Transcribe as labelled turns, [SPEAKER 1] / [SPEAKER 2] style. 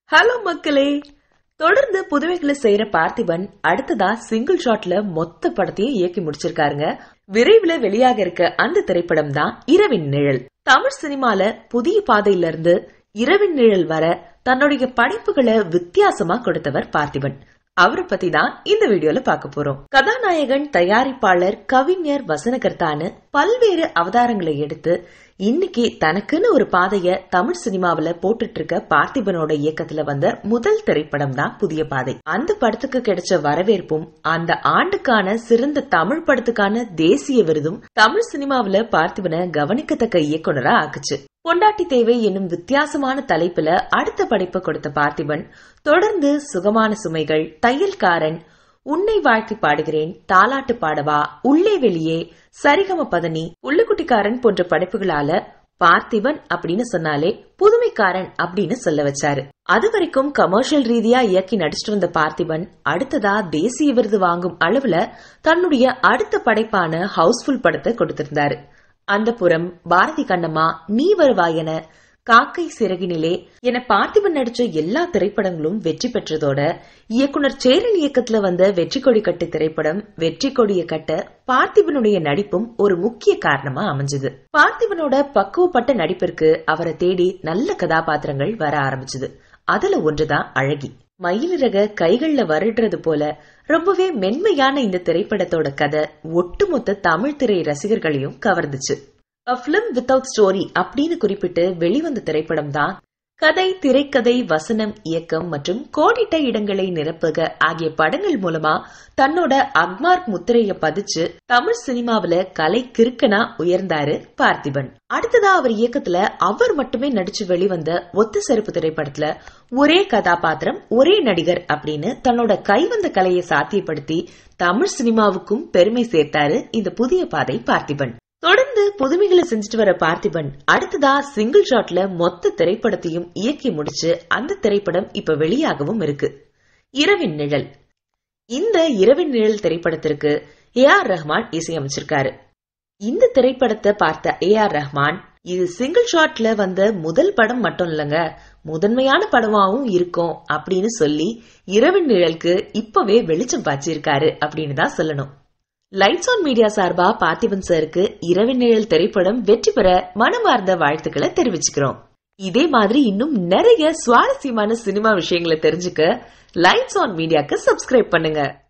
[SPEAKER 1] hello மக்களே தொடர்ந்து புதுமைகளை செய்யற பார்த்திபன் அடுத்ததா சிங்கிள் ஷாட்ல மொத்த படத்தையும் இயக்கி முடிச்சிருக்காருங்க விரைவில் வெளியாக இருக்க அந்த திரைப்படம் தான் இரவின் நிழல் தமிழ் சினிமால புதிய பாதையில இருந்து இரவின் நிழல் வர தன்னுடைய படைப்புகளை வித்தியாசமா கொடுத்தவர் பார்த்திபன் அவரை பத்தி தான் இந்த வீடியோல பார்க்க போறோம் கதாநாயகன் தயாரிப்பாளர் கவிஞர் வசனகர்த்தான்னு பல்வேறு அவதாரங்களை எடுத்து இன்னைக்கு தனக்குன்னு ஒரு பாதைய தமிழ் சினிமாவில போட்டுட்டு இருக்க பார்த்திபனோட இயக்கத்துல வந்த முதல் திரைப்படம் தான் புதிய பாதை அந்த படத்துக்கு கிடைச்ச வரவேற்பும் அந்த ஆண்டுக்கான சிறந்த தமிழ் படத்துக்கான தேசிய விருதும் தமிழ் சினிமாவில பார்த்திபனை கவனிக்கத்தக்க இயக்குனரா ஆக்குச்சு பொண்டாட்டி தேவை என்னும் வித்தியாசமான தலைப்புல அடுத்த படைப்பு கொடுத்த பார்த்திபன் தொடர்ந்து சுகமான சுமைகள் தையல்காரன் உன்னை வாழ்த்தி பாடுகிறேன் தாலாட்டு பாடவா உள்ளே வெளியே சரிகம பதனி உள்ளுக்குட்டிக்காரன் போன்ற படைப்புகளால பார்த்திபன் அப்படின்னு சொன்னாலே புதுமைக்காரன் அப்படின்னு சொல்ல வச்சாரு அது வரைக்கும் கமர்ஷியல் ரீதியா இயக்கி நடிச்சிட்டு வந்த பார்த்திபன் அடுத்ததா தேசிய விருது வாங்கும் அளவுல தன்னுடைய அடுத்த படைப்பான ஹவுஸ்ஃபுல் படத்தை கொடுத்திருந்தாரு அந்த புறம் பாரதி கண்ணம்மா நீ வருவாயென காக்கை சிறகினிலே என பார்த்திபன் நடிச்ச எல்லா திரைப்படங்களும் வெற்றி பெற்றதோட இயக்குனர் சேரன் இயக்கத்துல வந்த வெற்றி கொடி கட்டு திரைப்படம் வெற்றி கொடிய கட்ட பார்த்திபனுடைய நடிப்பும் ஒரு முக்கிய காரணமா அமைஞ்சது பார்த்திபனோட பக்குவப்பட்ட நடிப்பிற்கு அவரை தேடி நல்ல கதாபாத்திரங்கள் வர ஆரம்பிச்சது அதுல ஒன்றுதான் அழகி மயிலிறக கைகள்ல வருடுறது போல ரொம்பவே மென்மையான இந்த திரைப்படத்தோட கதை ஒட்டுமொத்த தமிழ் திரை ரசிகர்களையும் கவர்ந்துச்சு அ பிலிம் வித்தவுட் ஸ்டோரி அப்படின்னு குறிப்பிட்டு வெளிவந்த திரைப்படம் தான் கதை திரைக்கதை வசனம் இயக்கம் மற்றும் கோடிட்ட இடங்களை நிரப்புக ஆகிய படங்கள் மூலமா தன்னோட அக்மார்க் முத்திரைய பதிச்சு தமிழ் சினிமாவில கலை கிறுக்கனா உயர்ந்தாரு பார்த்திபன் அடுத்ததா அவர் இயக்கத்துல அவர் மட்டுமே நடிச்சு வெளிவந்த ஒத்த செருப்பு திரைப்படத்துல ஒரே கதாபாத்திரம் ஒரே நடிகர் அப்படின்னு தன்னோட கைவந்த கலையை சாத்தியப்படுத்தி தமிழ் சினிமாவுக்கும் பெருமை சேர்த்தாரு இந்த புதிய பாதை பார்த்திபன் தொடர்ந்து புதுமைகளை செஞ்சுட்டு வர பார்த்திபன் அடுத்ததா சிங்கிள் ஷாட்ல மொத்த திரைப்படத்தையும் இயக்கி முடிச்சு அந்த திரைப்படம் இப்ப வெளியாகவும் இருக்கு இரவின் நிழல் இந்த இரவின் நிழல் திரைப்படத்திற்கு ஏ ஆர் ரஹ்மான் இசையமைச்சிருக்காரு இந்த திரைப்படத்தை பார்த்த ஏ ஆர் ரஹ்மான் இது சிங்கிள் ஷாட்ல வந்த முதல் படம் மட்டும் இல்லங்க முதன்மையான படமாவும் இருக்கும் அப்படின்னு சொல்லி இரவின் நிழலுக்கு இப்பவே வெளிச்சம் பாய்ச்சிருக்காரு அப்படின்னு தான் சொல்லணும் லைட்ஸ் ஆன் மீடியா சார்பா பார்த்திபன் சாருக்கு இரவின் நிழல் திரைப்படம் வெற்றி பெற மனமார்ந்த வாழ்த்துக்களை தெரிவிச்சுக்கிறோம் இதே மாதிரி இன்னும் நிறைய சுவாரஸ்யமான சினிமா விஷயங்களை தெரிஞ்சுக்க லைட்ஸ் ஆன் மீடியாக்கு சப்ஸ்கிரைப் பண்ணுங்க